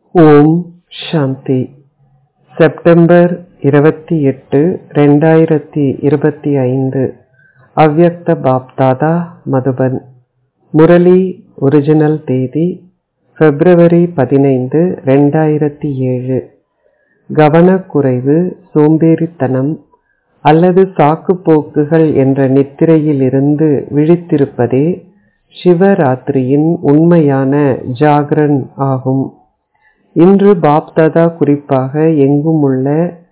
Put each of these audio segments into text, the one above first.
ஓம் சாந்தி September இருபத்தி எட்டு ரெண்டாயிரத்தி இருபத்தி ஐந்து அவ்யக்த பாப்தாதா மதுபன் முரளி ஒரிஜினல் தேதி பிப்ரவரி பதினைந்து ரெண்டாயிரத்தி ஏழு கவனக்குறைவு சோம்பேறித்தனம் அல்லது சாக்குப்போக்குகள் என்ற நித்திரையிலிருந்து விழித்திருப்பதே சிவராத்திரியின் உண்மையான ஜாகரன் ஆகும் இன்று பாப்தாதா குறிப்பாக எங்குமுள்ள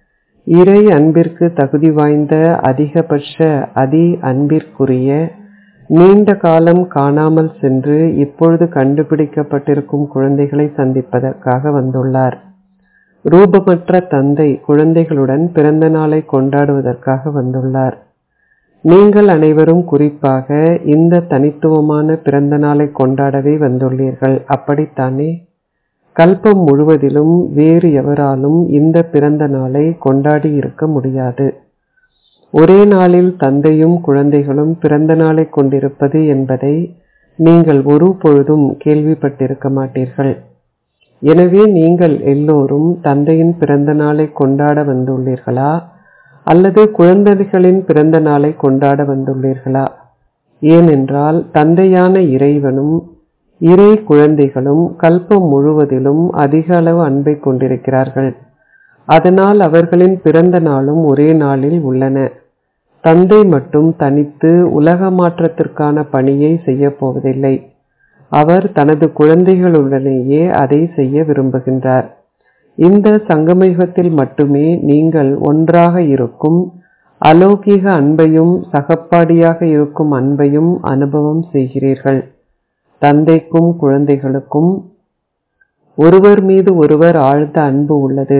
இறை அன்பிற்கு தகுதி வாய்ந்த அதிகபட்ச அதி அன்பிற்குரிய நீண்ட காலம் காணாமல் சென்று இப்பொழுது கண்டுபிடிக்கப்பட்டிருக்கும் குழந்தைகளை சந்திப்பதற்காக வந்துள்ளார் ரூபமற்ற தந்தை குழந்தைகளுடன் பிறந்த நாளை கொண்டாடுவதற்காக வந்துள்ளார் நீங்கள் அனைவரும் குறிப்பாக இந்த தனித்துவமான பிறந்த நாளை கொண்டாடவே வந்துள்ளீர்கள் அப்படித்தானே கல்பம் முழுவதிலும் வேறு எவராலும் இந்த பிறந்த நாளை கொண்டாடி இருக்க முடியாது ஒரே நாளில் தந்தையும் குழந்தைகளும் பிறந்த நாளை கொண்டிருப்பது என்பதை நீங்கள் ஒரு பொழுதும் கேள்விப்பட்டிருக்க மாட்டீர்கள் எனவே நீங்கள் எல்லோரும் தந்தையின் பிறந்த நாளை கொண்டாட வந்துள்ளீர்களா அல்லது குழந்தைகளின் பிறந்த நாளை கொண்டாட வந்துள்ளீர்களா ஏனென்றால் தந்தையான இறைவனும் இறை குழந்தைகளும் கல்பம் முழுவதிலும் அதிக அளவு அன்பை கொண்டிருக்கிறார்கள் அதனால் அவர்களின் பிறந்த நாளும் ஒரே நாளில் உள்ளன தந்தை மட்டும் தனித்து உலக மாற்றத்திற்கான பணியை செய்ய போவதில்லை அவர் தனது குழந்தைகளுடனேயே அதை செய்ய விரும்புகின்றார் இந்த சங்கமயுகத்தில் மட்டுமே நீங்கள் ஒன்றாக இருக்கும் அலௌகிக அன்பையும் சகப்பாடியாக இருக்கும் அன்பையும் அனுபவம் செய்கிறீர்கள் தந்தைக்கும் குழந்தைகளுக்கும் ஒருவர் மீது ஒருவர் ஆழ்ந்த அன்பு உள்ளது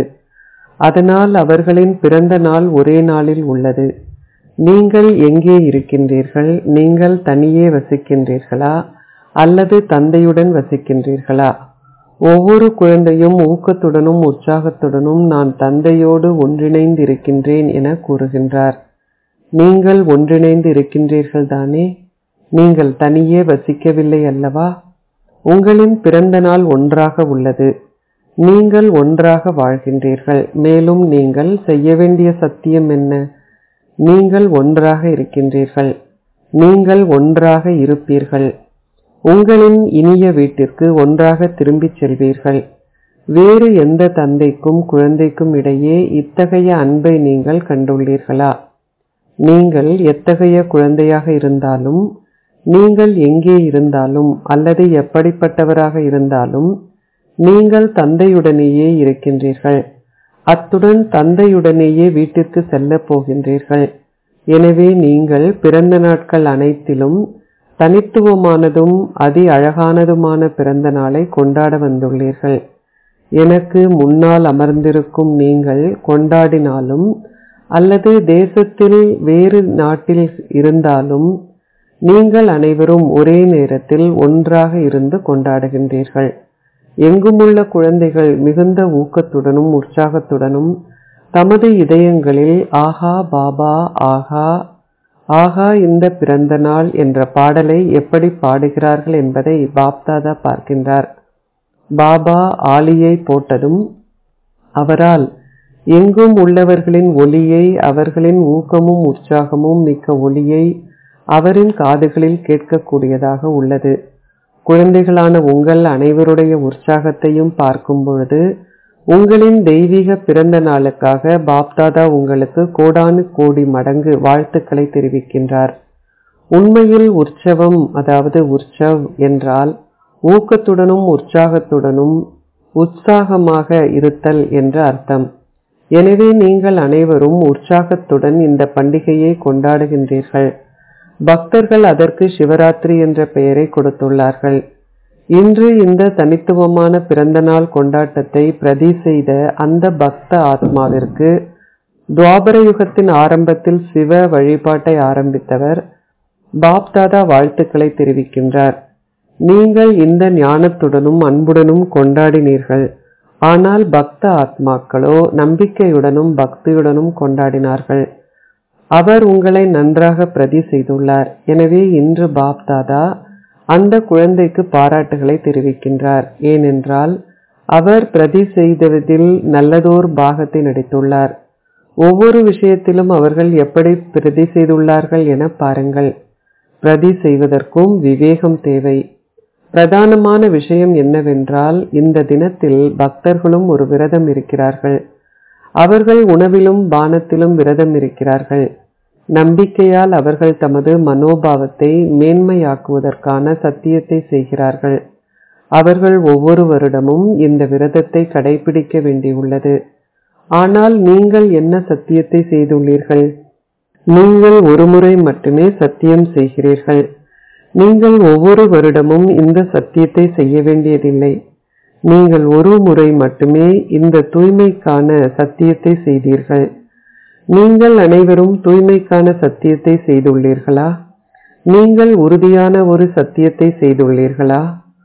அதனால் அவர்களின் பிறந்த நாள் ஒரே நாளில் உள்ளது நீங்கள் எங்கே இருக்கின்றீர்கள் நீங்கள் தனியே வசிக்கின்றீர்களா அல்லது தந்தையுடன் வசிக்கின்றீர்களா ஒவ்வொரு குழந்தையும் ஊக்கத்துடனும் உற்சாகத்துடனும் நான் தந்தையோடு ஒன்றிணைந்து இருக்கின்றேன் என கூறுகின்றார் நீங்கள் ஒன்றிணைந்து இருக்கின்றீர்கள் தானே நீங்கள் தனியே வசிக்கவில்லை அல்லவா உங்களின் பிறந்த நாள் ஒன்றாக உள்ளது நீங்கள் ஒன்றாக வாழ்கின்றீர்கள் மேலும் நீங்கள் செய்ய வேண்டிய சத்தியம் என்ன நீங்கள் ஒன்றாக இருக்கின்றீர்கள் நீங்கள் ஒன்றாக இருப்பீர்கள் உங்களின் இனிய வீட்டிற்கு ஒன்றாக திரும்பிச் செல்வீர்கள் வேறு எந்த தந்தைக்கும் குழந்தைக்கும் இடையே இத்தகைய அன்பை நீங்கள் கண்டுள்ளீர்களா நீங்கள் எத்தகைய குழந்தையாக இருந்தாலும் நீங்கள் எங்கே இருந்தாலும் அல்லது எப்படிப்பட்டவராக இருந்தாலும் நீங்கள் தந்தையுடனேயே இருக்கின்றீர்கள் அத்துடன் தந்தையுடனேயே வீட்டிற்கு செல்ல போகின்றீர்கள் எனவே நீங்கள் பிறந்த நாட்கள் அனைத்திலும் தனித்துவமானதும் அதி அழகானதுமான பிறந்த நாளை கொண்டாட வந்துள்ளீர்கள் எனக்கு முன்னால் அமர்ந்திருக்கும் நீங்கள் கொண்டாடினாலும் அல்லது தேசத்தில் வேறு நாட்டில் இருந்தாலும் நீங்கள் அனைவரும் ஒரே நேரத்தில் ஒன்றாக இருந்து கொண்டாடுகின்றீர்கள் எங்குமுள்ள குழந்தைகள் மிகுந்த ஊக்கத்துடனும் உற்சாகத்துடனும் தமது இதயங்களில் ஆஹா பாபா ஆஹா ஆகா இந்த பிறந்த நாள் என்ற பாடலை எப்படி பாடுகிறார்கள் என்பதை பாப்தாதா பார்க்கின்றார் பாபா ஆலியை போட்டதும் அவரால் எங்கும் உள்ளவர்களின் ஒலியை அவர்களின் ஊக்கமும் உற்சாகமும் மிக்க ஒலியை அவரின் காதுகளில் கேட்கக்கூடியதாக உள்ளது குழந்தைகளான உங்கள் அனைவருடைய உற்சாகத்தையும் பார்க்கும் பொழுது உங்களின் தெய்வீக பிறந்த நாளுக்காக பாப்தாதா உங்களுக்கு கோடானு கோடி மடங்கு வாழ்த்துக்களை தெரிவிக்கின்றார் உண்மையில் உற்சவம் அதாவது உற்சவ் என்றால் ஊக்கத்துடனும் உற்சாகத்துடனும் உற்சாகமாக இருத்தல் என்ற அர்த்தம் எனவே நீங்கள் அனைவரும் உற்சாகத்துடன் இந்த பண்டிகையை கொண்டாடுகின்றீர்கள் பக்தர்கள் அதற்கு சிவராத்திரி என்ற பெயரை கொடுத்துள்ளார்கள் இன்று இந்த தனித்துவமான பிறந்த நாள் கொண்டாட்டத்தை பிரதி செய்த அந்த பக்த ஆத்மாவிற்கு துவாபர யுகத்தின் ஆரம்பத்தில் சிவ வழிபாட்டை ஆரம்பித்தவர் பாப்தாதா வாழ்த்துக்களை தெரிவிக்கின்றார் நீங்கள் இந்த ஞானத்துடனும் அன்புடனும் கொண்டாடினீர்கள் ஆனால் பக்த ஆத்மாக்களோ நம்பிக்கையுடனும் பக்தியுடனும் கொண்டாடினார்கள் அவர் உங்களை நன்றாக பிரதி செய்துள்ளார் எனவே இன்று பாப்தாதா அந்த குழந்தைக்கு பாராட்டுகளை தெரிவிக்கின்றார் ஏனென்றால் அவர் பிரதி செய்ததில் நல்லதோர் பாகத்தை நடித்துள்ளார் ஒவ்வொரு விஷயத்திலும் அவர்கள் எப்படி பிரதி செய்துள்ளார்கள் என பாருங்கள் பிரதி செய்வதற்கும் விவேகம் தேவை பிரதானமான விஷயம் என்னவென்றால் இந்த தினத்தில் பக்தர்களும் ஒரு விரதம் இருக்கிறார்கள் அவர்கள் உணவிலும் பானத்திலும் விரதம் இருக்கிறார்கள் நம்பிக்கையால் அவர்கள் தமது மனோபாவத்தை மேன்மையாக்குவதற்கான சத்தியத்தை செய்கிறார்கள் அவர்கள் ஒவ்வொரு வருடமும் இந்த விரதத்தை கடைபிடிக்க வேண்டியுள்ளது ஆனால் நீங்கள் என்ன சத்தியத்தை செய்துள்ளீர்கள் நீங்கள் ஒருமுறை மட்டுமே சத்தியம் செய்கிறீர்கள் நீங்கள் ஒவ்வொரு வருடமும் இந்த சத்தியத்தை செய்ய வேண்டியதில்லை நீங்கள் ஒரு முறை மட்டுமே இந்த தூய்மைக்கான சத்தியத்தை செய்தீர்கள் நீங்கள் அனைவரும் தூய்மைக்கான சத்தியத்தை செய்துள்ளீர்களா நீங்கள் உறுதியான ஒரு சத்தியத்தை செய்துள்ளீர்களா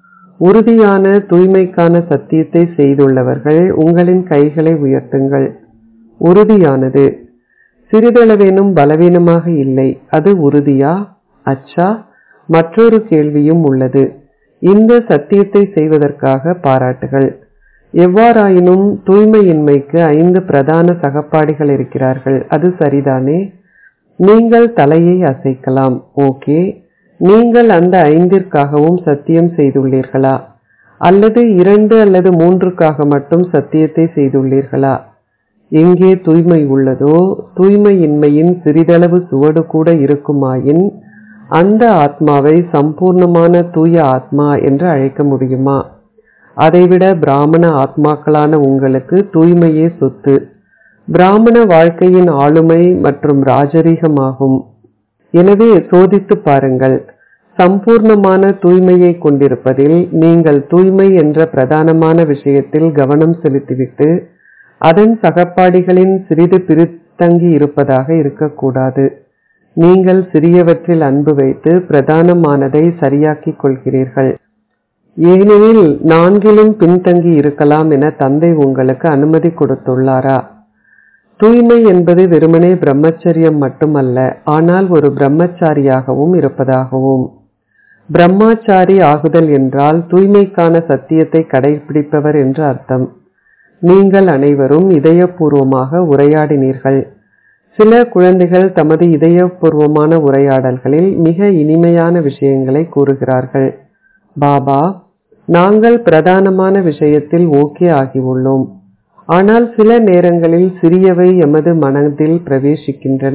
உறுதியான தூய்மைக்கான சத்தியத்தை செய்துள்ளவர்கள் உங்களின் கைகளை உயர்த்துங்கள் உறுதியானது சிறிதளவேனும் பலவீனமாக இல்லை அது உறுதியா அச்சா மற்றொரு கேள்வியும் உள்ளது இந்த சத்தியத்தை செய்வதற்காக பாராட்டுகள் எவ்வாறாயினும் தூய்மையின்மைக்கு ஐந்து பிரதான சகப்பாடிகள் இருக்கிறார்கள் அது சரிதானே நீங்கள் தலையை அசைக்கலாம் ஓகே நீங்கள் அந்த ஐந்திற்காகவும் சத்தியம் செய்துள்ளீர்களா அல்லது இரண்டு அல்லது மூன்றுக்காக மட்டும் சத்தியத்தை செய்துள்ளீர்களா எங்கே தூய்மை உள்ளதோ தூய்மையின்மையின் சிறிதளவு சுவடு கூட இருக்குமாயின் அந்த ஆத்மாவை சம்பூர்ணமான தூய ஆத்மா என்று அழைக்க முடியுமா அதைவிட பிராமண ஆத்மாக்களான உங்களுக்கு தூய்மையே சொத்து பிராமண வாழ்க்கையின் ஆளுமை மற்றும் ராஜரீகமாகும் எனவே சோதித்து பாருங்கள் சம்பூர்ணமான தூய்மையை கொண்டிருப்பதில் நீங்கள் தூய்மை என்ற பிரதானமான விஷயத்தில் கவனம் செலுத்திவிட்டு அதன் சகப்பாடிகளின் சிறிது பிரித்தங்கி இருப்பதாக இருக்கக்கூடாது நீங்கள் சிறியவற்றில் அன்பு வைத்து பிரதானமானதை சரியாக்கிக் கொள்கிறீர்கள் ஏனெனில் நான்கிலும் பின்தங்கி இருக்கலாம் என தந்தை உங்களுக்கு அனுமதி கொடுத்துள்ளாரா தூய்மை என்பது வெறுமனே பிரம்மச்சரியம் மட்டுமல்ல ஆனால் ஒரு பிரம்மச்சாரியாகவும் இருப்பதாகவும் பிரம்மாச்சாரி ஆகுதல் என்றால் தூய்மைக்கான சத்தியத்தை கடைபிடிப்பவர் என்று அர்த்தம் நீங்கள் அனைவரும் இதயபூர்வமாக உரையாடினீர்கள் சில குழந்தைகள் தமது இதயபூர்வமான உரையாடல்களில் மிக இனிமையான விஷயங்களை கூறுகிறார்கள் பாபா நாங்கள் பிரதானமான விஷயத்தில் ஓகே ஆகியுள்ளோம் ஆனால் சில நேரங்களில் சிறியவை எமது மனதில் பிரவேசிக்கின்றன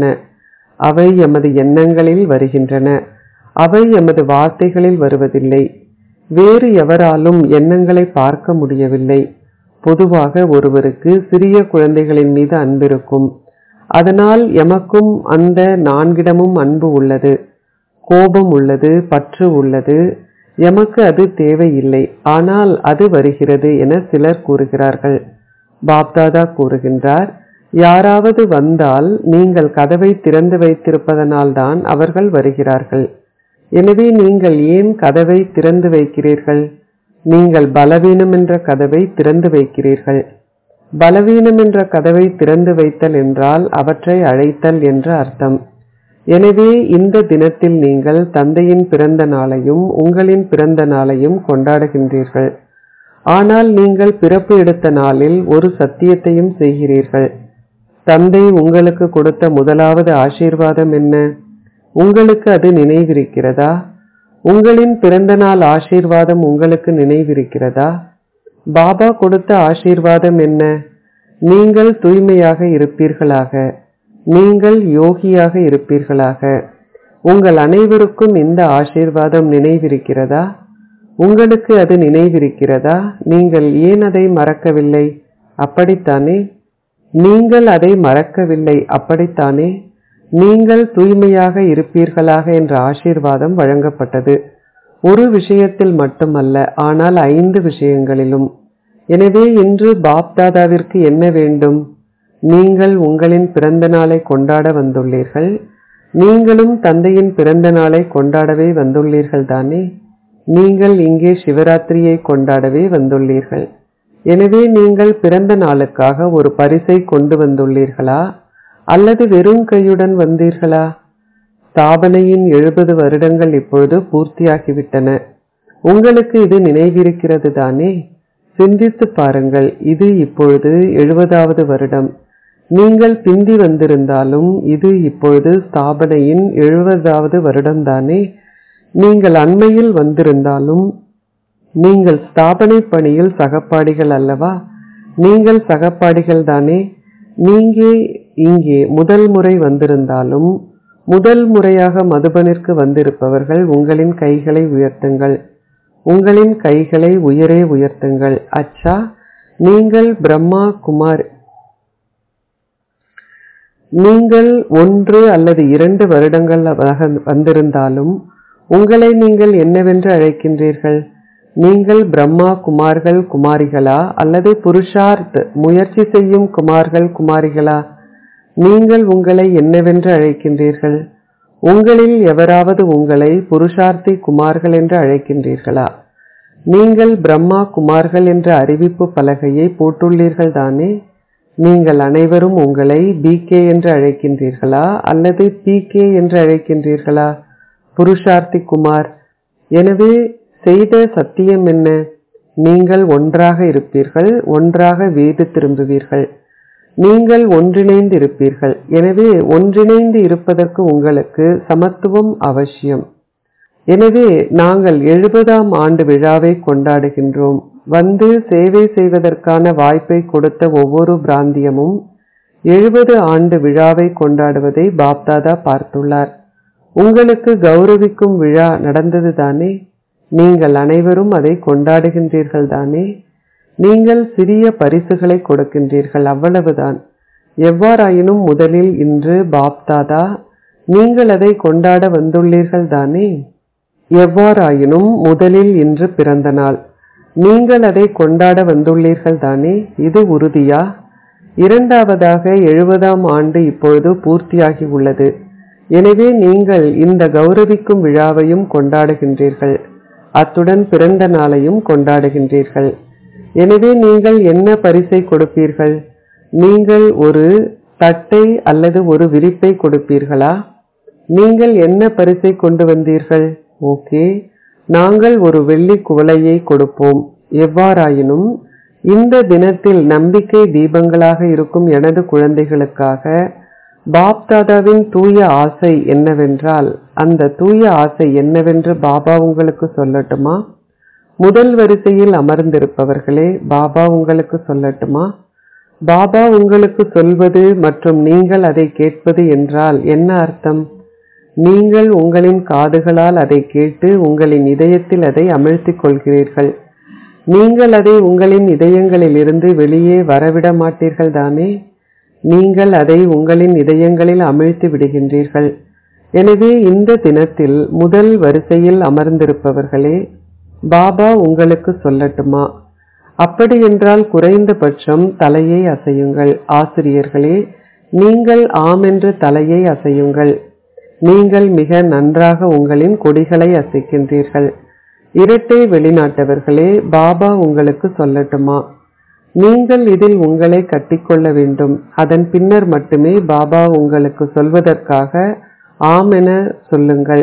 அவை எமது எண்ணங்களில் வருகின்றன அவை எமது வார்த்தைகளில் வருவதில்லை வேறு எவராலும் எண்ணங்களை பார்க்க முடியவில்லை பொதுவாக ஒருவருக்கு சிறிய குழந்தைகளின் மீது அன்பிருக்கும் அதனால் எமக்கும் அந்த நான்கிடமும் அன்பு உள்ளது கோபம் உள்ளது பற்று உள்ளது எமக்கு அது தேவையில்லை ஆனால் அது வருகிறது என சிலர் கூறுகிறார்கள் பாப்தாதா கூறுகின்றார் யாராவது வந்தால் நீங்கள் கதவை திறந்து வைத்திருப்பதனால்தான் அவர்கள் வருகிறார்கள் எனவே நீங்கள் ஏன் கதவை திறந்து வைக்கிறீர்கள் நீங்கள் பலவீனம் என்ற கதவை திறந்து வைக்கிறீர்கள் பலவீனம் என்ற கதவை திறந்து வைத்தல் என்றால் அவற்றை அழைத்தல் என்று அர்த்தம் எனவே இந்த தினத்தில் நீங்கள் தந்தையின் பிறந்த நாளையும் உங்களின் பிறந்த நாளையும் கொண்டாடுகின்றீர்கள் ஆனால் நீங்கள் பிறப்பு எடுத்த நாளில் ஒரு சத்தியத்தையும் செய்கிறீர்கள் தந்தை உங்களுக்கு கொடுத்த முதலாவது ஆசீர்வாதம் என்ன உங்களுக்கு அது நினைவிருக்கிறதா உங்களின் பிறந்த நாள் ஆசீர்வாதம் உங்களுக்கு நினைவிருக்கிறதா பாபா கொடுத்த ஆசீர்வாதம் என்ன நீங்கள் தூய்மையாக இருப்பீர்களாக நீங்கள் யோகியாக இருப்பீர்களாக உங்கள் அனைவருக்கும் இந்த ஆசீர்வாதம் நினைவிருக்கிறதா உங்களுக்கு அது நினைவிருக்கிறதா நீங்கள் ஏன் அதை மறக்கவில்லை அப்படித்தானே நீங்கள் அதை மறக்கவில்லை அப்படித்தானே நீங்கள் தூய்மையாக இருப்பீர்களாக என்ற ஆசீர்வாதம் வழங்கப்பட்டது ஒரு விஷயத்தில் மட்டுமல்ல ஆனால் ஐந்து விஷயங்களிலும் எனவே இன்று பாப்தாதாவிற்கு என்ன வேண்டும் நீங்கள் உங்களின் பிறந்த நாளை கொண்டாட வந்துள்ளீர்கள் நீங்களும் தந்தையின் பிறந்த நாளை கொண்டாடவே வந்துள்ளீர்கள் தானே நீங்கள் இங்கே சிவராத்திரியை கொண்டாடவே வந்துள்ளீர்கள் எனவே நீங்கள் பிறந்த நாளுக்காக ஒரு பரிசை கொண்டு வந்துள்ளீர்களா அல்லது வெறும் கையுடன் வந்தீர்களா ஸ்தாபனையின் எழுபது வருடங்கள் இப்பொழுது பூர்த்தியாகிவிட்டன உங்களுக்கு இது நினைவிருக்கிறது தானே சிந்தித்துப் பாருங்கள் இது இப்பொழுது எழுபதாவது வருடம் நீங்கள் பிந்தி வந்திருந்தாலும் இது இப்பொழுது ஸ்தாபனையின் எழுபதாவது வருடம்தானே நீங்கள் அண்மையில் வந்திருந்தாலும் நீங்கள் ஸ்தாபனை பணியில் சகப்பாடிகள் அல்லவா நீங்கள் சகப்பாடிகள் தானே நீங்க இங்கே முதல் முறை வந்திருந்தாலும் முதல் முறையாக மதுபனிற்கு வந்திருப்பவர்கள் உங்களின் கைகளை உயர்த்துங்கள் உங்களின் கைகளை உயரே உயர்த்துங்கள் அச்சா நீங்கள் பிரம்மா குமார் நீங்கள் ஒன்று அல்லது இரண்டு வருடங்கள் வந்திருந்தாலும் உங்களை நீங்கள் என்னவென்று அழைக்கின்றீர்கள் நீங்கள் பிரம்மா குமார்கள் குமாரிகளா அல்லது புருஷார்த் முயற்சி செய்யும் குமார்கள் குமாரிகளா நீங்கள் உங்களை என்னவென்று அழைக்கின்றீர்கள் உங்களில் எவராவது உங்களை புருஷார்த்தி குமார்கள் என்று அழைக்கின்றீர்களா நீங்கள் பிரம்மா குமார்கள் என்ற அறிவிப்பு பலகையை போட்டுள்ளீர்கள் தானே நீங்கள் அனைவரும் உங்களை பிகே என்று அழைக்கின்றீர்களா அல்லது பிகே என்று அழைக்கின்றீர்களா புருஷார்த்தி குமார் எனவே செய்த சத்தியம் என்ன நீங்கள் ஒன்றாக இருப்பீர்கள் ஒன்றாக வீடு திரும்புவீர்கள் நீங்கள் ஒன்றிணைந்து இருப்பீர்கள் எனவே ஒன்றிணைந்து இருப்பதற்கு உங்களுக்கு சமத்துவம் அவசியம் எனவே நாங்கள் எழுபதாம் ஆண்டு விழாவை கொண்டாடுகின்றோம் வந்து சேவை செய்வதற்கான வாய்ப்பை கொடுத்த ஒவ்வொரு பிராந்தியமும் எழுபது ஆண்டு விழாவை கொண்டாடுவதை பாப்தாதா பார்த்துள்ளார் உங்களுக்கு கௌரவிக்கும் விழா நடந்தது தானே நீங்கள் அனைவரும் அதை கொண்டாடுகின்றீர்கள் தானே நீங்கள் சிறிய பரிசுகளை கொடுக்கின்றீர்கள் அவ்வளவுதான் எவ்வாறாயினும் முதலில் இன்று பாப்தாதா நீங்கள் அதை கொண்டாட வந்துள்ளீர்கள் தானே எவ்வாறாயினும் முதலில் இன்று பிறந்த நாள் நீங்கள் அதை கொண்டாட வந்துள்ளீர்கள் தானே இது உறுதியா இரண்டாவதாக எழுபதாம் ஆண்டு இப்பொழுது பூர்த்தியாகி உள்ளது எனவே நீங்கள் இந்த கௌரவிக்கும் விழாவையும் கொண்டாடுகின்றீர்கள் அத்துடன் பிறந்த நாளையும் கொண்டாடுகின்றீர்கள் எனவே நீங்கள் என்ன பரிசை கொடுப்பீர்கள் நீங்கள் ஒரு தட்டை அல்லது ஒரு விரிப்பை கொடுப்பீர்களா நீங்கள் என்ன பரிசை கொண்டு வந்தீர்கள் ஓகே நாங்கள் ஒரு வெள்ளி குவளையை கொடுப்போம் எவ்வாறாயினும் இந்த தினத்தில் நம்பிக்கை தீபங்களாக இருக்கும் எனது குழந்தைகளுக்காக பாப்தாதாவின் தூய ஆசை என்னவென்றால் அந்த தூய ஆசை என்னவென்று பாபா உங்களுக்கு சொல்லட்டுமா முதல் வரிசையில் அமர்ந்திருப்பவர்களே பாபா உங்களுக்கு சொல்லட்டுமா பாபா உங்களுக்கு சொல்வது மற்றும் நீங்கள் அதை கேட்பது என்றால் என்ன அர்த்தம் நீங்கள் உங்களின் காதுகளால் அதை கேட்டு உங்களின் இதயத்தில் அதை அமிழ்த்திக் கொள்கிறீர்கள் நீங்கள் அதை உங்களின் இதயங்களில் இருந்து வெளியே வரவிட மாட்டீர்கள் தானே நீங்கள் அதை உங்களின் இதயங்களில் அமிழ்த்தி விடுகின்றீர்கள் எனவே இந்த தினத்தில் முதல் வரிசையில் அமர்ந்திருப்பவர்களே பாபா உங்களுக்கு சொல்லட்டுமா அப்படியென்றால் குறைந்தபட்சம் தலையை அசையுங்கள் ஆசிரியர்களே நீங்கள் ஆம் என்று தலையை அசையுங்கள் நீங்கள் மிக நன்றாக உங்களின் கொடிகளை அசைக்கின்றீர்கள் இரட்டை வெளிநாட்டவர்களே பாபா உங்களுக்கு சொல்லட்டுமா நீங்கள் இதில் உங்களை கட்டிக்கொள்ள வேண்டும் அதன் பின்னர் மட்டுமே பாபா உங்களுக்கு சொல்வதற்காக ஆம் என சொல்லுங்கள்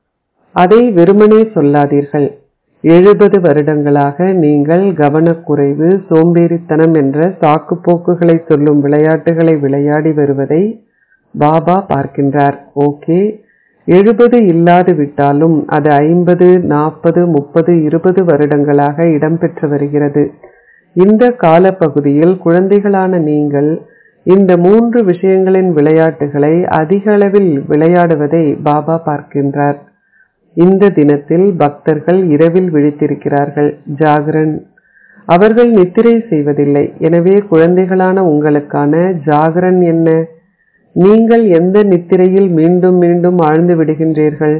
அதை வெறுமனே சொல்லாதீர்கள் எழுபது வருடங்களாக நீங்கள் கவனக்குறைவு சோம்பேறித்தனம் என்ற சாக்குப்போக்குகளை சொல்லும் விளையாட்டுகளை விளையாடி வருவதை பாபா பார்க்கின்றார் ஓகே எழுபது இல்லாது விட்டாலும் அது ஐம்பது நாற்பது முப்பது இருபது வருடங்களாக இடம்பெற்று வருகிறது இந்த காலப்பகுதியில் குழந்தைகளான நீங்கள் இந்த மூன்று விஷயங்களின் விளையாட்டுகளை அதிக அளவில் விளையாடுவதை பாபா பார்க்கின்றார் இந்த தினத்தில் பக்தர்கள் இரவில் விழித்திருக்கிறார்கள் ஜாகரன் அவர்கள் நித்திரை செய்வதில்லை எனவே குழந்தைகளான உங்களுக்கான ஜாகரன் என்ன நீங்கள் எந்த நித்திரையில் மீண்டும் மீண்டும் ஆழ்ந்து விடுகின்றீர்கள்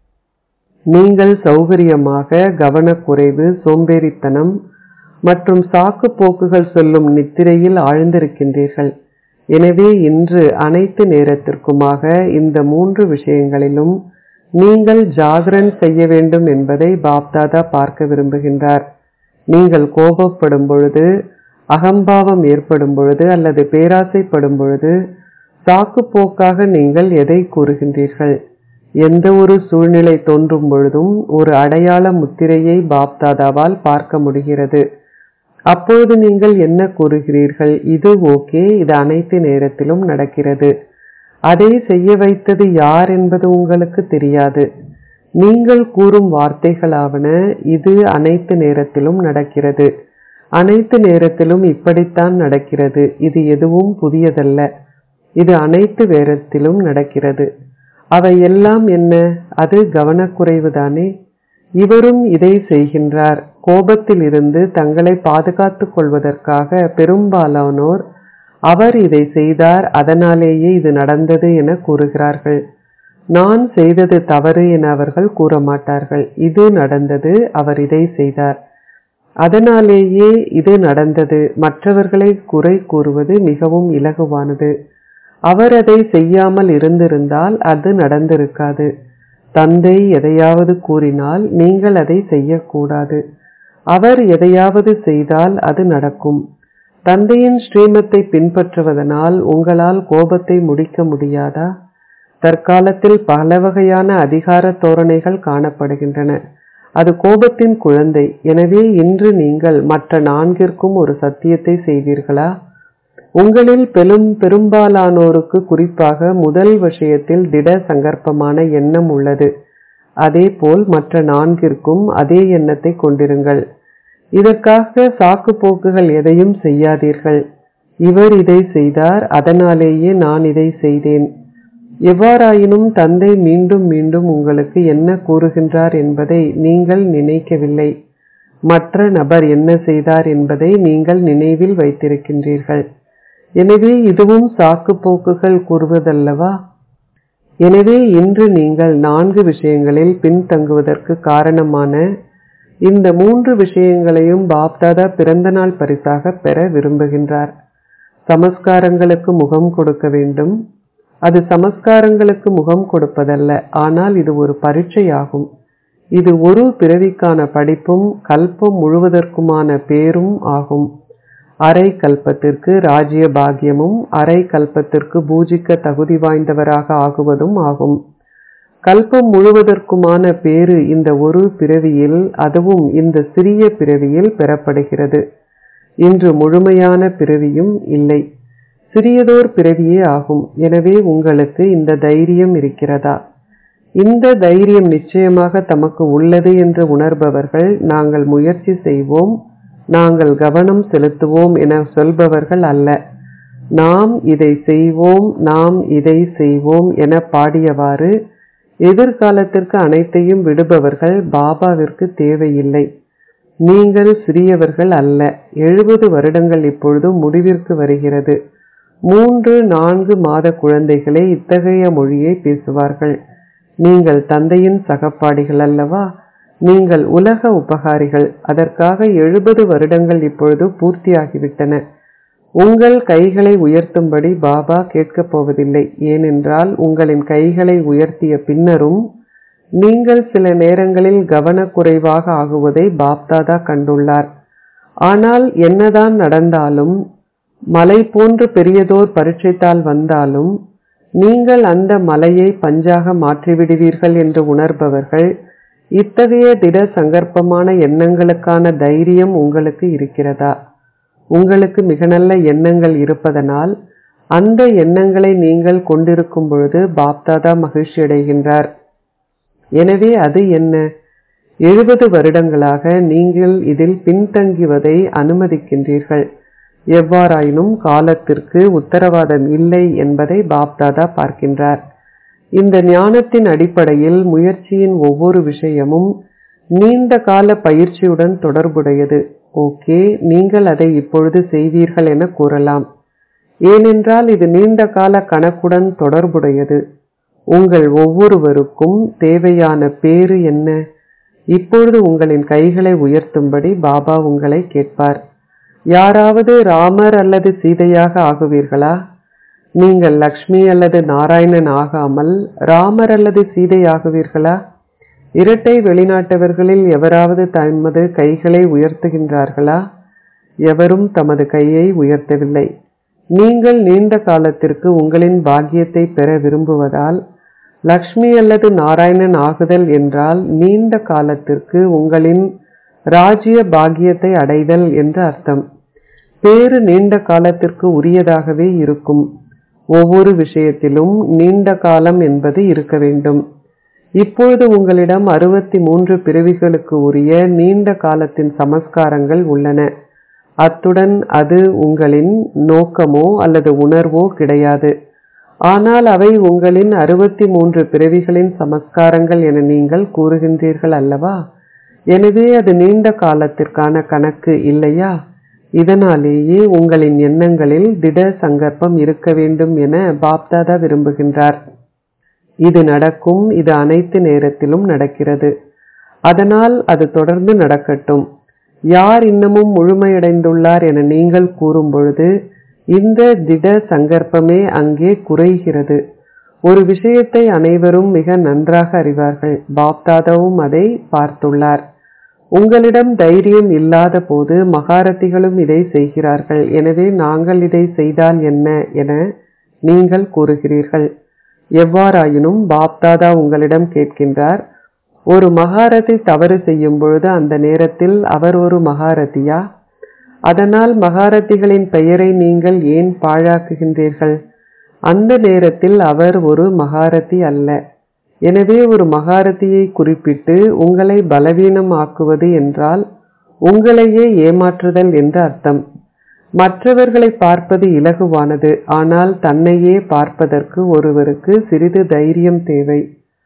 நீங்கள் சௌகரியமாக கவனக்குறைவு சோம்பேறித்தனம் மற்றும் சாக்கு போக்குகள் சொல்லும் நித்திரையில் ஆழ்ந்திருக்கின்றீர்கள் எனவே இன்று அனைத்து நேரத்திற்குமாக இந்த மூன்று விஷயங்களிலும் நீங்கள் ஜாகரன் செய்ய வேண்டும் என்பதை பாப்தாதா பார்க்க விரும்புகின்றார் நீங்கள் கோபப்படும் பொழுது அகம்பாவம் ஏற்படும் பொழுது அல்லது பேராசைப்படும் பொழுது சாக்கு போக்காக நீங்கள் எதை கூறுகின்றீர்கள் எந்த ஒரு சூழ்நிலை தோன்றும் பொழுதும் ஒரு அடையாள முத்திரையை பாப்தாதாவால் பார்க்க முடிகிறது அப்பொழுது நீங்கள் என்ன கூறுகிறீர்கள் இது ஓகே இது அனைத்து நேரத்திலும் நடக்கிறது அதை செய்ய வைத்தது யார் என்பது உங்களுக்கு தெரியாது நீங்கள் கூறும் வார்த்தைகளாவன இது அனைத்து நேரத்திலும் நடக்கிறது அனைத்து நேரத்திலும் இப்படித்தான் நடக்கிறது இது எதுவும் புதியதல்ல இது அனைத்து நேரத்திலும் நடக்கிறது அவை எல்லாம் என்ன அது கவனக்குறைவுதானே இவரும் இதை செய்கின்றார் கோபத்தில் இருந்து தங்களை பாதுகாத்துக் கொள்வதற்காக பெரும்பாலானோர் அவர் இதை செய்தார் அதனாலேயே இது நடந்தது என கூறுகிறார்கள் நான் செய்தது தவறு என அவர்கள் கூற மாட்டார்கள் இது நடந்தது அவர் இதை செய்தார் அதனாலேயே இது நடந்தது மற்றவர்களை குறை கூறுவது மிகவும் இலகுவானது அவர் அதை செய்யாமல் இருந்திருந்தால் அது நடந்திருக்காது தந்தை எதையாவது கூறினால் நீங்கள் அதை செய்யக்கூடாது அவர் எதையாவது செய்தால் அது நடக்கும் தந்தையின் ஸ்ரீமத்தை பின்பற்றுவதனால் உங்களால் கோபத்தை முடிக்க முடியாதா தற்காலத்தில் பல வகையான அதிகார தோரணைகள் காணப்படுகின்றன அது கோபத்தின் குழந்தை எனவே இன்று நீங்கள் மற்ற நான்கிற்கும் ஒரு சத்தியத்தை செய்வீர்களா உங்களில் பெரும் பெரும்பாலானோருக்கு குறிப்பாக முதல் விஷயத்தில் திட சங்கற்பமான எண்ணம் உள்ளது அதேபோல் மற்ற நான்கிற்கும் அதே எண்ணத்தை கொண்டிருங்கள் இதற்காக சாக்கு போக்குகள் எதையும் செய்யாதீர்கள் இவர் இதை செய்தார் அதனாலேயே நான் இதை செய்தேன் எவ்வாறாயினும் தந்தை மீண்டும் மீண்டும் உங்களுக்கு என்ன கூறுகின்றார் என்பதை நீங்கள் நினைக்கவில்லை மற்ற நபர் என்ன செய்தார் என்பதை நீங்கள் நினைவில் வைத்திருக்கின்றீர்கள் எனவே இதுவும் சாக்கு போக்குகள் கூறுவதல்லவா எனவே இன்று நீங்கள் நான்கு விஷயங்களில் பின்தங்குவதற்கு காரணமான இந்த மூன்று விஷயங்களையும் பாப்தாதா பிறந்தநாள் பரிசாக பெற விரும்புகின்றார் சமஸ்காரங்களுக்கு முகம் கொடுக்க வேண்டும் அது சமஸ்காரங்களுக்கு முகம் கொடுப்பதல்ல ஆனால் இது ஒரு பரீட்சையாகும் இது ஒரு பிறவிக்கான படிப்பும் கல்பம் முழுவதற்குமான பேரும் ஆகும் அரை கல்பத்திற்கு ராஜ்ய பாகியமும் அரை கல்பத்திற்கு பூஜிக்க தகுதி வாய்ந்தவராக ஆகுவதும் ஆகும் கல்பம் முழுவதற்குமான பேரு இந்த ஒரு பிறவியில் அதுவும் இந்த சிறிய பிறவியில் பெறப்படுகிறது இன்று முழுமையான பிறவியும் இல்லை சிறியதோர் பிறவியே ஆகும் எனவே உங்களுக்கு இந்த தைரியம் இருக்கிறதா இந்த தைரியம் நிச்சயமாக தமக்கு உள்ளது என்று உணர்பவர்கள் நாங்கள் முயற்சி செய்வோம் நாங்கள் கவனம் செலுத்துவோம் என சொல்பவர்கள் அல்ல நாம் இதை செய்வோம் நாம் இதை செய்வோம் என பாடியவாறு எதிர்காலத்திற்கு அனைத்தையும் விடுபவர்கள் பாபாவிற்கு தேவையில்லை நீங்கள் சிறியவர்கள் அல்ல எழுபது வருடங்கள் இப்பொழுது முடிவிற்கு வருகிறது மூன்று நான்கு மாத குழந்தைகளே இத்தகைய மொழியை பேசுவார்கள் நீங்கள் தந்தையின் சகப்பாடிகள் அல்லவா நீங்கள் உலக உபகாரிகள் அதற்காக எழுபது வருடங்கள் இப்பொழுது பூர்த்தியாகிவிட்டன உங்கள் கைகளை உயர்த்தும்படி பாபா கேட்கப் போவதில்லை ஏனென்றால் உங்களின் கைகளை உயர்த்திய பின்னரும் நீங்கள் சில நேரங்களில் கவனக்குறைவாக ஆகுவதை பாப்தாதா கண்டுள்ளார் ஆனால் என்னதான் நடந்தாலும் மலை போன்று பெரியதோர் பரீட்சைத்தால் வந்தாலும் நீங்கள் அந்த மலையை பஞ்சாக மாற்றிவிடுவீர்கள் என்று உணர்பவர்கள் இத்தகைய திட சங்கற்பமான எண்ணங்களுக்கான தைரியம் உங்களுக்கு இருக்கிறதா உங்களுக்கு மிக நல்ல எண்ணங்கள் இருப்பதனால் அந்த எண்ணங்களை நீங்கள் கொண்டிருக்கும் பொழுது பாப்தாதா மகிழ்ச்சி அடைகின்றார் எனவே அது என்ன எழுபது வருடங்களாக நீங்கள் இதில் பின்தங்குவதை அனுமதிக்கின்றீர்கள் எவ்வாறாயினும் காலத்திற்கு உத்தரவாதம் இல்லை என்பதை பாப்தாதா பார்க்கின்றார் இந்த ஞானத்தின் அடிப்படையில் முயற்சியின் ஒவ்வொரு விஷயமும் நீண்ட கால பயிற்சியுடன் தொடர்புடையது ஓகே நீங்கள் அதை இப்பொழுது செய்வீர்கள் என கூறலாம் ஏனென்றால் இது நீண்ட கால கணக்குடன் தொடர்புடையது உங்கள் ஒவ்வொருவருக்கும் தேவையான பேறு என்ன இப்பொழுது உங்களின் கைகளை உயர்த்தும்படி பாபா உங்களை கேட்பார் யாராவது ராமர் அல்லது சீதையாக ஆகுவீர்களா நீங்கள் லக்ஷ்மி அல்லது நாராயணன் ஆகாமல் ராமர் அல்லது சீதை ஆகுவீர்களா இரட்டை வெளிநாட்டவர்களில் எவராவது தமது கைகளை உயர்த்துகின்றார்களா எவரும் தமது கையை உயர்த்தவில்லை நீங்கள் நீண்ட காலத்திற்கு உங்களின் பாக்கியத்தை பெற விரும்புவதால் லக்ஷ்மி அல்லது நாராயணன் ஆகுதல் என்றால் நீண்ட காலத்திற்கு உங்களின் ராஜ்ய பாக்கியத்தை அடைதல் என்று அர்த்தம் பேறு நீண்ட காலத்திற்கு உரியதாகவே இருக்கும் ஒவ்வொரு விஷயத்திலும் நீண்ட காலம் என்பது இருக்க வேண்டும் இப்பொழுது உங்களிடம் அறுபத்தி மூன்று பிறவிகளுக்கு உரிய நீண்ட காலத்தின் சமஸ்காரங்கள் உள்ளன அத்துடன் அது உங்களின் நோக்கமோ அல்லது உணர்வோ கிடையாது ஆனால் அவை உங்களின் அறுபத்தி மூன்று பிறவிகளின் சமஸ்காரங்கள் என நீங்கள் கூறுகின்றீர்கள் அல்லவா எனவே அது நீண்ட காலத்திற்கான கணக்கு இல்லையா இதனாலேயே உங்களின் எண்ணங்களில் திட சங்கற்பம் இருக்க வேண்டும் என பாப்தாதா விரும்புகின்றார் இது நடக்கும் இது அனைத்து நேரத்திலும் நடக்கிறது அதனால் அது தொடர்ந்து நடக்கட்டும் யார் இன்னமும் முழுமையடைந்துள்ளார் என நீங்கள் கூறும் பொழுது இந்த திட சங்கற்பமே அங்கே குறைகிறது ஒரு விஷயத்தை அனைவரும் மிக நன்றாக அறிவார்கள் பாப்தாதாவும் அதை பார்த்துள்ளார் உங்களிடம் தைரியம் இல்லாத போது மகாரதிகளும் இதை செய்கிறார்கள் எனவே நாங்கள் இதை செய்தால் என்ன என நீங்கள் கூறுகிறீர்கள் எவ்வாறாயினும் பாப்தாதா உங்களிடம் கேட்கின்றார் ஒரு மகாரதி தவறு செய்யும் பொழுது அந்த நேரத்தில் அவர் ஒரு மகாரதியா அதனால் மகாரதிகளின் பெயரை நீங்கள் ஏன் பாழாக்குகின்றீர்கள் அந்த நேரத்தில் அவர் ஒரு மகாரதி அல்ல எனவே ஒரு மகாரதியை குறிப்பிட்டு உங்களை பலவீனம் ஆக்குவது என்றால் உங்களையே ஏமாற்றுதல் என்று அர்த்தம் மற்றவர்களை பார்ப்பது இலகுவானது ஆனால் தன்னையே பார்ப்பதற்கு ஒருவருக்கு சிறிது தைரியம் தேவை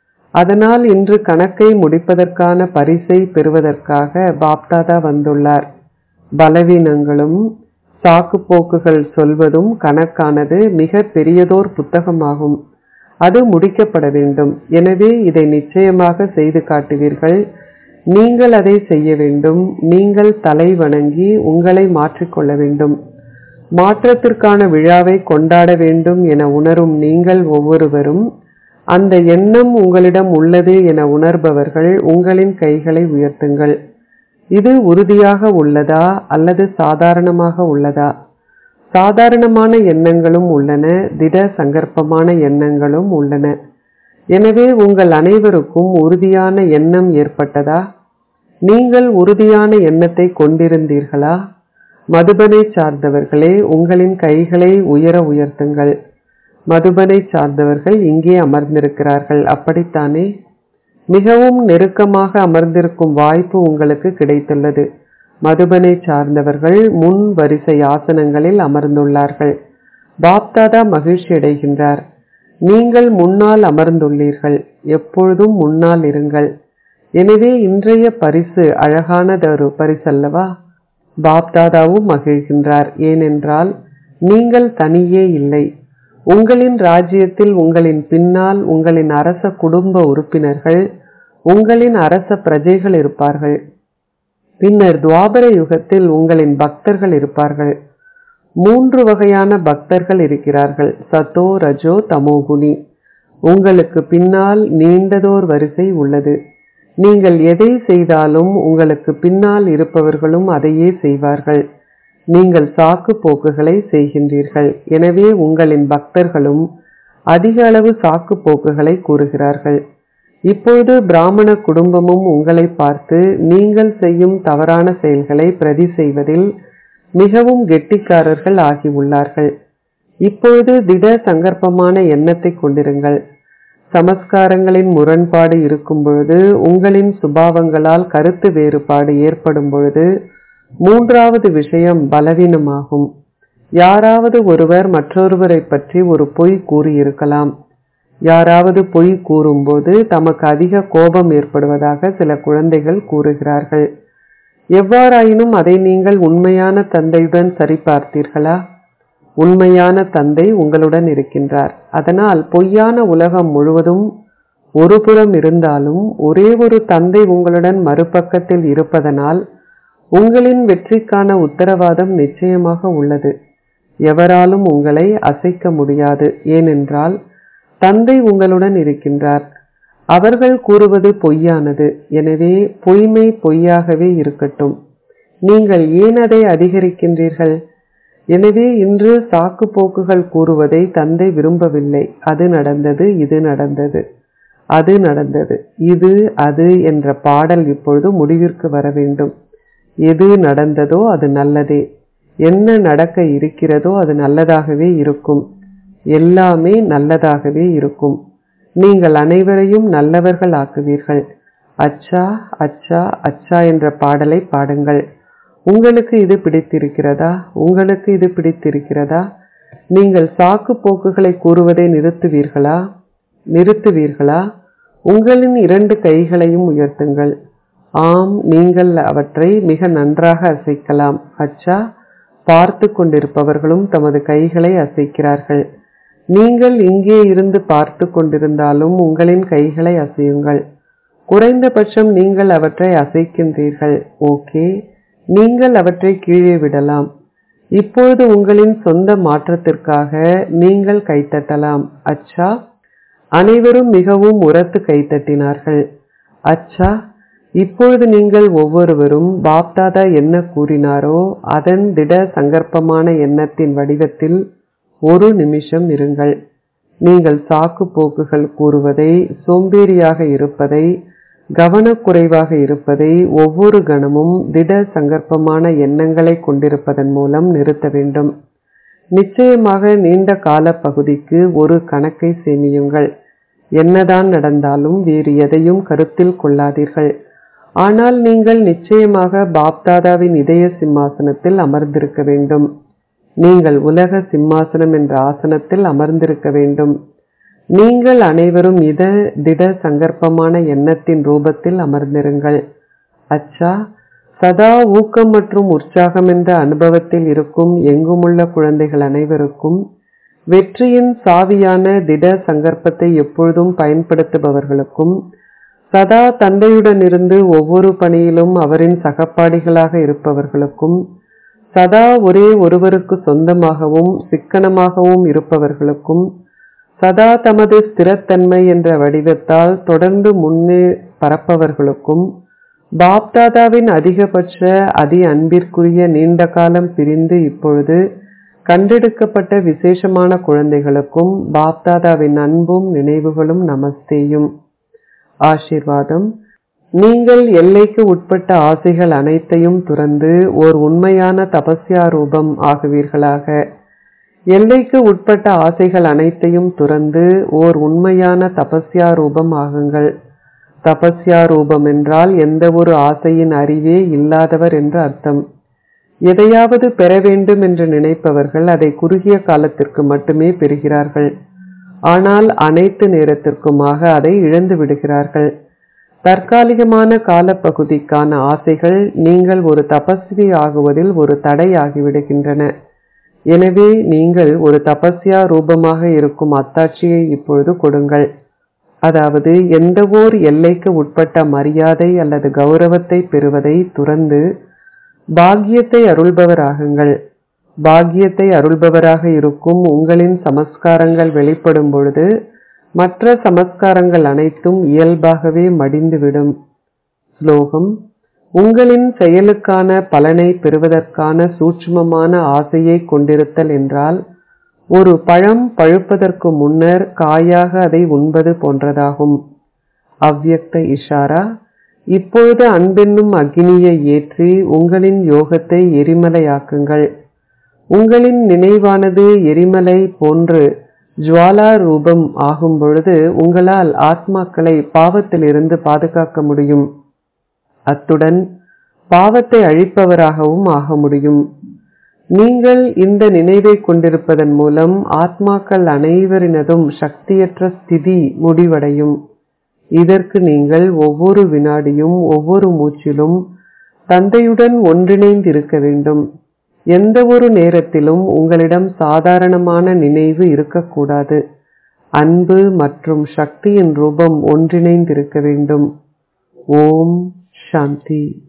அதனால் இன்று கணக்கை முடிப்பதற்கான பரிசை பெறுவதற்காக பாப்தாதா வந்துள்ளார் பலவீனங்களும் சாக்கு போக்குகள் சொல்வதும் கணக்கானது மிக பெரியதோர் புத்தகமாகும் அது முடிக்கப்பட வேண்டும் எனவே இதை நிச்சயமாக செய்து காட்டுவீர்கள் நீங்கள் அதை செய்ய வேண்டும் நீங்கள் தலை வணங்கி உங்களை மாற்றிக்கொள்ள வேண்டும் மாற்றத்திற்கான விழாவை கொண்டாட வேண்டும் என உணரும் நீங்கள் ஒவ்வொருவரும் அந்த எண்ணம் உங்களிடம் உள்ளது என உணர்பவர்கள் உங்களின் கைகளை உயர்த்துங்கள் இது உறுதியாக உள்ளதா அல்லது சாதாரணமாக உள்ளதா சாதாரணமான எண்ணங்களும் உள்ளன திட சங்கற்பமான எண்ணங்களும் உள்ளன எனவே உங்கள் அனைவருக்கும் உறுதியான எண்ணம் ஏற்பட்டதா நீங்கள் உறுதியான எண்ணத்தை கொண்டிருந்தீர்களா மதுபனை சார்ந்தவர்களே உங்களின் கைகளை உயர உயர்த்துங்கள் மதுபனை சார்ந்தவர்கள் இங்கே அமர்ந்திருக்கிறார்கள் அப்படித்தானே மிகவும் நெருக்கமாக அமர்ந்திருக்கும் வாய்ப்பு உங்களுக்கு கிடைத்துள்ளது மதுபனை சார்ந்தவர்கள் முன் வரிசை ஆசனங்களில் அமர்ந்துள்ளார்கள் பாப்தாதா மகிழ்ச்சி அடைகின்றார் நீங்கள் முன்னால் அமர்ந்துள்ளீர்கள் எப்பொழுதும் முன்னால் இருங்கள் எனவே இன்றைய பரிசு அழகானதொரு பரிசல்லவா பாப்தாதாவும் மகிழ்கின்றார் ஏனென்றால் நீங்கள் தனியே இல்லை உங்களின் ராஜ்யத்தில் உங்களின் பின்னால் உங்களின் அரச குடும்ப உறுப்பினர்கள் உங்களின் அரச பிரஜைகள் இருப்பார்கள் பின்னர் துவாபர யுகத்தில் உங்களின் பக்தர்கள் இருப்பார்கள் மூன்று வகையான பக்தர்கள் இருக்கிறார்கள் சத்தோ ரஜோ தமோகுணி உங்களுக்கு பின்னால் நீண்டதோர் வரிசை உள்ளது நீங்கள் எதை செய்தாலும் உங்களுக்கு பின்னால் இருப்பவர்களும் அதையே செய்வார்கள் நீங்கள் சாக்கு போக்குகளை செய்கின்றீர்கள் எனவே உங்களின் பக்தர்களும் அதிக அளவு சாக்கு போக்குகளை கூறுகிறார்கள் இப்பொழுது பிராமண குடும்பமும் உங்களை பார்த்து நீங்கள் செய்யும் தவறான செயல்களை பிரதி செய்வதில் மிகவும் கெட்டிக்காரர்கள் ஆகியுள்ளார்கள் இப்பொழுது திட சங்கற்பமான எண்ணத்தை கொண்டிருங்கள் சமஸ்காரங்களின் முரண்பாடு இருக்கும் பொழுது உங்களின் சுபாவங்களால் கருத்து வேறுபாடு ஏற்படும் பொழுது மூன்றாவது விஷயம் பலவீனமாகும் யாராவது ஒருவர் மற்றொருவரை பற்றி ஒரு பொய் கூறியிருக்கலாம் யாராவது பொய் கூறும்போது தமக்கு அதிக கோபம் ஏற்படுவதாக சில குழந்தைகள் கூறுகிறார்கள் எவ்வாறாயினும் அதை நீங்கள் உண்மையான தந்தையுடன் சரிபார்த்தீர்களா உண்மையான தந்தை உங்களுடன் இருக்கின்றார் அதனால் பொய்யான உலகம் முழுவதும் ஒருபுறம் இருந்தாலும் ஒரே ஒரு தந்தை உங்களுடன் மறுபக்கத்தில் இருப்பதனால் உங்களின் வெற்றிக்கான உத்தரவாதம் நிச்சயமாக உள்ளது எவராலும் உங்களை அசைக்க முடியாது ஏனென்றால் தந்தை உங்களுடன் இருக்கின்றார் அவர்கள் கூறுவது பொய்யானது எனவே பொய்மை பொய்யாகவே இருக்கட்டும் நீங்கள் ஏன் அதை அதிகரிக்கின்றீர்கள் எனவே இன்று சாக்கு போக்குகள் கூறுவதை தந்தை விரும்பவில்லை அது நடந்தது இது நடந்தது அது நடந்தது இது அது என்ற பாடல் இப்பொழுது முடிவிற்கு வர வேண்டும் எது நடந்ததோ அது நல்லதே என்ன நடக்க இருக்கிறதோ அது நல்லதாகவே இருக்கும் எல்லாமே நல்லதாகவே இருக்கும் நீங்கள் அனைவரையும் நல்லவர்கள் ஆக்குவீர்கள் அச்சா அச்சா அச்சா என்ற பாடலை பாடுங்கள் உங்களுக்கு இது பிடித்திருக்கிறதா உங்களுக்கு இது பிடித்திருக்கிறதா நீங்கள் சாக்கு போக்குகளை கூறுவதை நிறுத்துவீர்களா நிறுத்துவீர்களா உங்களின் இரண்டு கைகளையும் உயர்த்துங்கள் ஆம் நீங்கள் அவற்றை மிக நன்றாக அசைக்கலாம் அச்சா பார்த்து கொண்டிருப்பவர்களும் தமது கைகளை அசைக்கிறார்கள் நீங்கள் இங்கே இருந்து பார்த்து கொண்டிருந்தாலும் உங்களின் கைகளை அசையுங்கள் குறைந்தபட்சம் நீங்கள் அவற்றை அசைக்கின்றீர்கள் ஓகே நீங்கள் அவற்றை கீழே விடலாம் இப்பொழுது உங்களின் சொந்த மாற்றத்திற்காக நீங்கள் கைத்தட்டலாம் அச்சா அனைவரும் மிகவும் உரத்து கைத்தட்டினார்கள் அச்சா இப்பொழுது நீங்கள் ஒவ்வொருவரும் பாப்தாதா என்ன கூறினாரோ அதன் திட சங்கற்பமான எண்ணத்தின் வடிவத்தில் ஒரு நிமிஷம் இருங்கள் நீங்கள் சாக்கு போக்குகள் கூறுவதை சோம்பேறியாக இருப்பதை கவனக்குறைவாக இருப்பதை ஒவ்வொரு கணமும் திட சங்கற்பமான எண்ணங்களை கொண்டிருப்பதன் மூலம் நிறுத்த வேண்டும் நிச்சயமாக நீண்ட கால பகுதிக்கு ஒரு கணக்கை சேமியுங்கள் என்னதான் நடந்தாலும் வேறு எதையும் கருத்தில் கொள்ளாதீர்கள் ஆனால் நீங்கள் நிச்சயமாக பாப்தாதாவின் இதய சிம்மாசனத்தில் அமர்ந்திருக்க வேண்டும் நீங்கள் உலக சிம்மாசனம் என்ற ஆசனத்தில் அமர்ந்திருக்க வேண்டும் நீங்கள் அனைவரும் இத திட சங்கற்பமான எண்ணத்தின் ரூபத்தில் அமர்ந்திருங்கள் அச்சா சதா ஊக்கம் மற்றும் உற்சாகம் என்ற அனுபவத்தில் இருக்கும் எங்குமுள்ள குழந்தைகள் அனைவருக்கும் வெற்றியின் சாவியான திட சங்கற்பத்தை எப்பொழுதும் பயன்படுத்துபவர்களுக்கும் சதா தந்தையுடன் இருந்து ஒவ்வொரு பணியிலும் அவரின் சகப்பாடிகளாக இருப்பவர்களுக்கும் சதா ஒரே ஒருவருக்கு சொந்தமாகவும் சிக்கனமாகவும் இருப்பவர்களுக்கும் சதா தமது ஸ்திரத்தன்மை என்ற வடிவத்தால் தொடர்ந்து முன்னே பரப்பவர்களுக்கும் பாப்தாதாவின் அதிகபட்ச அதி அன்பிற்குரிய நீண்ட காலம் பிரிந்து இப்பொழுது கண்டெடுக்கப்பட்ட விசேஷமான குழந்தைகளுக்கும் பாப்தாதாவின் அன்பும் நினைவுகளும் நமஸ்தேயும் ஆசிர்வாதம் நீங்கள் எல்லைக்கு உட்பட்ட ஆசைகள் அனைத்தையும் துறந்து ஓர் உண்மையான தபஸ்யா ரூபம் ஆகுவீர்களாக எல்லைக்கு உட்பட்ட ஆசைகள் அனைத்தையும் துறந்து ஓர் உண்மையான தபஸ்யா ரூபம் ஆகுங்கள் தபஸ்யா ரூபம் என்றால் எந்த ஒரு ஆசையின் அறிவே இல்லாதவர் என்று அர்த்தம் எதையாவது பெற வேண்டும் என்று நினைப்பவர்கள் அதை குறுகிய காலத்திற்கு மட்டுமே பெறுகிறார்கள் ஆனால் அனைத்து நேரத்திற்குமாக அதை இழந்து விடுகிறார்கள் தற்காலிகமான காலப்பகுதிக்கான ஆசைகள் நீங்கள் ஒரு தபஸ்வி ஆகுவதில் ஒரு தடை ஆகிவிடுகின்றன எனவே நீங்கள் ஒரு தபஸ்யா ரூபமாக இருக்கும் அத்தாட்சியை இப்பொழுது கொடுங்கள் அதாவது எந்தவோர் எல்லைக்கு உட்பட்ட மரியாதை அல்லது கௌரவத்தை பெறுவதை துறந்து பாக்கியத்தை அருள்பவராகுங்கள் பாக்கியத்தை அருள்பவராக இருக்கும் உங்களின் சமஸ்காரங்கள் வெளிப்படும் பொழுது மற்ற சமஸ்காரங்கள் அனைத்தும் இயல்பாகவே மடிந்துவிடும் ஸ்லோகம் உங்களின் செயலுக்கான பலனை பெறுவதற்கான சூட்சுமமான ஆசையை கொண்டிருத்தல் என்றால் ஒரு பழம் பழுப்பதற்கு முன்னர் காயாக அதை உண்பது போன்றதாகும் அவ்யக்த இஷாரா இப்பொழுது அன்பென்னும் அக்னியை ஏற்றி உங்களின் யோகத்தை எரிமலையாக்குங்கள் உங்களின் நினைவானது எரிமலை போன்று ஜுவாலா ரூபம் ஆகும் பொழுது உங்களால் ஆத்மாக்களை பாவத்திலிருந்து பாதுகாக்க முடியும் அத்துடன் பாவத்தை அழிப்பவராகவும் ஆக முடியும் நீங்கள் இந்த நினைவை கொண்டிருப்பதன் மூலம் ஆத்மாக்கள் அனைவரினதும் சக்தியற்ற ஸ்திதி முடிவடையும் இதற்கு நீங்கள் ஒவ்வொரு வினாடியும் ஒவ்வொரு மூச்சிலும் தந்தையுடன் ஒன்றிணைந்திருக்க வேண்டும் எந்த ஒரு நேரத்திலும் உங்களிடம் சாதாரணமான நினைவு இருக்கக்கூடாது அன்பு மற்றும் சக்தியின் ரூபம் ஒன்றிணைந்திருக்க வேண்டும் ஓம் சாந்தி